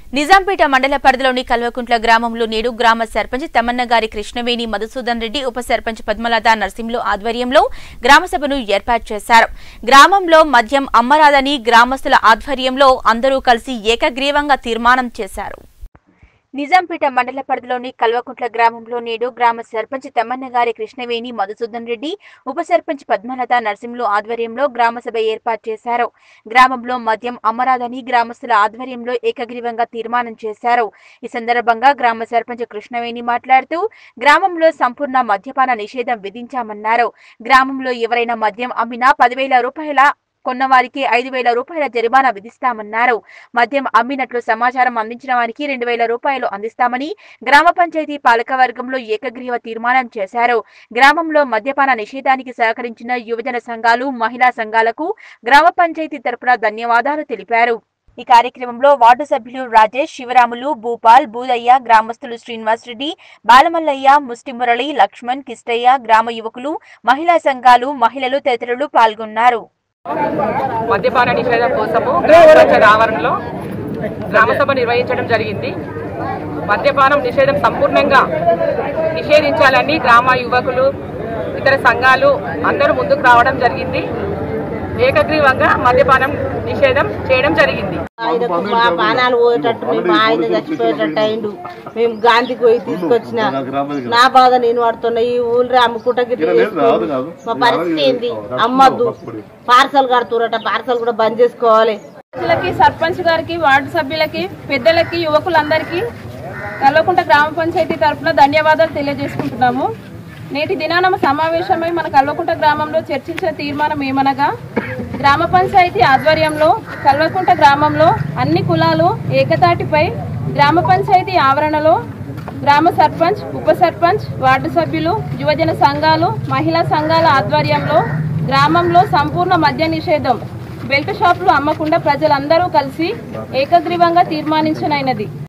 నిజాంపేట మండల పరిధిలోని కల్వకుంట్ల గ్రామంలో నేడు గ్రామ సర్పంచ్ తమన్నగారి కృష్ణవేణి మధుసూదన్ రెడ్డి ఉప సర్పంచ్ పద్మలత నర్సింహులు ఆధ్వర్యంలో గ్రామ సభను ఏర్పాటు చేశారు గ్రామంలో మద్యం అమ్మరాదని గ్రామస్తుల ఆధ్వర్యంలో అందరూ కలిసి ఏకగ్రీవంగా తీర్మానం చేశారు నిజాంపేట మండల పరిధిలోని కల్వకుంట్ల గ్రామంలో నేడు గ్రామ సర్పంచ్ తమ్మన్నగారి కృష్ణవేణి మధుసూదన్ రెడ్డి ఉప సర్పంచ్ పద్మలత నరసింహులు ఆధ్వర్యంలో గ్రామ సభ ఏర్పాటు చేశారు గ్రామంలో మద్యం అమరాదని గ్రామస్తుల ఆధ్వర్యంలో ఏకగ్రీవంగా తీర్మానం చేశారు ఈ సందర్భంగా గ్రామ సర్పంచ్ కృష్ణవేణి మాట్లాడుతూ గ్రామంలో సంపూర్ణ మద్యపాన నిషేధం విధించామన్నారు గ్రామంలో ఎవరైనా మద్యం అమ్మినా పదివేల రూపాయల కొన్నవారికి ఐదు వేల రూపాయల జరిమానా విధిస్తామన్నారు మద్యం అమ్మినట్లు సమాచారం అందించిన వారికి రెండు వేల రూపాయలు అందిస్తామని గ్రామ పంచాయతీ పాలకవర్గంలో ఏకగ్రీవ తీర్మానం చేశారు గ్రామంలో మద్యపాన నిషేధానికి సహకరించిన యువజన సంఘాలు మహిళా సంఘాలకు గ్రామ పంచాయతీ తరపున ధన్యవాదాలు తెలిపారు ఈ కార్యక్రమంలో వార్డు సభ్యులు రాజేష్ శివరాములు భూపాల్ భూదయ్య గ్రామస్తులు శ్రీనివాస్ రెడ్డి బాలమల్లయ్య ముష్టి మురళి లక్ష్మణ్ కిష్టయ్య గ్రామ యువకులు మహిళా సంఘాలు మహిళలు తదితరులు పాల్గొన్నారు మద్యపాన నిషేధం కోసము గ్రామ పంచాయతీ ఆవరణలో గ్రామసభ నిర్వహించడం జరిగింది మద్యపానం నిషేధం సంపూర్ణంగా నిషేధించాలని గ్రామ యువకులు ఇతర సంఘాలు అందరూ ముందుకు రావడం జరిగింది ఏకగ్రీవంగా మద్యపానం నిషేధం చేయడం జరిగింది ఆయనకు మా పానాలు పోయేటట్టు మేము ఆయన చచ్చిపోయేటట్టు అయిండు మేము గాంధీకి పోయి తీసుకొచ్చిన నా బాధ నేను పడుతున్నా ఈ ఊళ్ళో అమ్ముకుంటా గిట్ల చేసుకోరు. మా పరిస్థితి ఏంది అమ్మద్దు పార్సల్ కడుతురట పార్సల్ కూడా బంద్ చేసుకోవాలి సర్పంచులకి సర్పంచ్ గారికి వార్డు సభ్యులకి పెద్దలకి యువకులందరికీ కల్వకుంట గ్రామ పంచాయతీ తరఫున ధన్యవాదాలు తెలియజేసుకుంటున్నాము నేటి దినాన సమావేశమై మన కల్వకుంట గ్రామంలో చర్చించిన తీర్మానం ఏమనగా గ్రామ పంచాయతీ ఆధ్వర్యంలో కల్వకుంట గ్రామంలో అన్ని కులాలు ఏకతాటిపై గ్రామ పంచాయతీ ఆవరణలో గ్రామ సర్పంచ్ ఉప సర్పంచ్ వార్డు సభ్యులు యువజన సంఘాలు మహిళా సంఘాల ఆధ్వర్యంలో గ్రామంలో సంపూర్ణ మద్య నిషేధం బెల్ట్ షాపులు అమ్మకుండా ప్రజలందరూ కలిసి ఏకగ్రీవంగా తీర్మానించనైనది